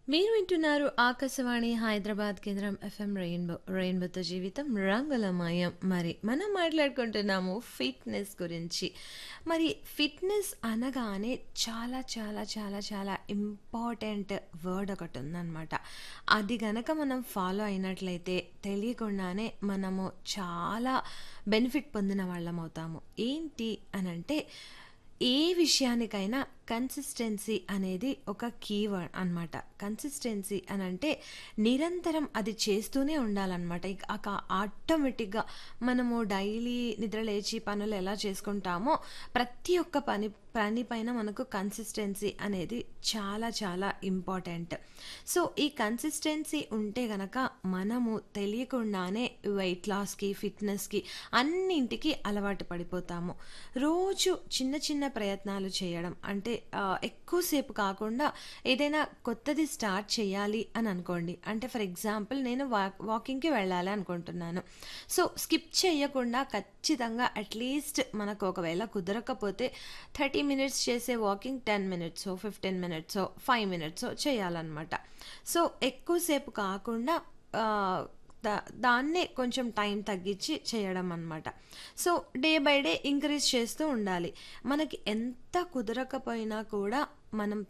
మీరు వింటున్నారు ఆకాశవాణి హైదరాబాద్ కేంద్రం ఎఫ్ఎం రెయిన్బో రెయిన్బోతో జీవితం రంగులమయం మరి మనం మాట్లాడుకుంటున్నాము ఫిట్నెస్ గురించి మరి ఫిట్నెస్ అనగానే చాలా చాలా చాలా చాలా ఇంపార్టెంట్ వర్డ్ ఒకటి ఉందన్నమాట అది గనక మనం ఫాలో అయినట్లయితే తెలియకుండానే మనము చాలా బెనిఫిట్ పొందిన వాళ్ళం అవుతాము ఏంటి అని అంటే ఏ విషయానికైనా కన్సిస్టెన్సీ అనేది ఒక కీవర్డ్ అనమాట కన్సిస్టెన్సీ అని అంటే నిరంతరం అది చేస్తూనే ఉండాలన్నమాట ఇక ఆటోమేటిక్గా మనము డైలీ నిద్ర లేచి పనులు ఎలా చేసుకుంటామో ప్రతి ఒక్క పని పని పైన మనకు కన్సిస్టెన్సీ అనేది చాలా చాలా ఇంపార్టెంట్ సో ఈ కన్సిస్టెన్సీ ఉంటే గనక మనము తెలియకుండానే వెయిట్ లాస్కి ఫిట్నెస్కి అన్నింటికి అలవాటు పడిపోతాము రోజు చిన్న చిన్న ప్రయత్నాలు చేయడం అంటే ఆ, ఎక్కువసేపు కాకుండా ఏదైనా కొత్తది స్టార్ట్ చేయాలి అని అనుకోండి అంటే ఫర్ ఎగ్జాంపుల్ నేను వాక్ వాకింగ్కి వెళ్ళాలి అనుకుంటున్నాను సో స్కిప్ చేయకుండా ఖచ్చితంగా అట్లీస్ట్ మనకు ఒకవేళ కుదరకపోతే థర్టీ మినిట్స్ చేసే walking ten minutes fifteen minutes five minutes చేయాలన్నమాట సో ఎక్కువసేపు కాకుండా ఆ, దా దాన్నే కొంచెం టైం తగ్గించి చేయడం అనమాట so day by day increase చేస్తూ ఉండాలి మనకి ఎంత కుదరకపోయినా కూడా మనం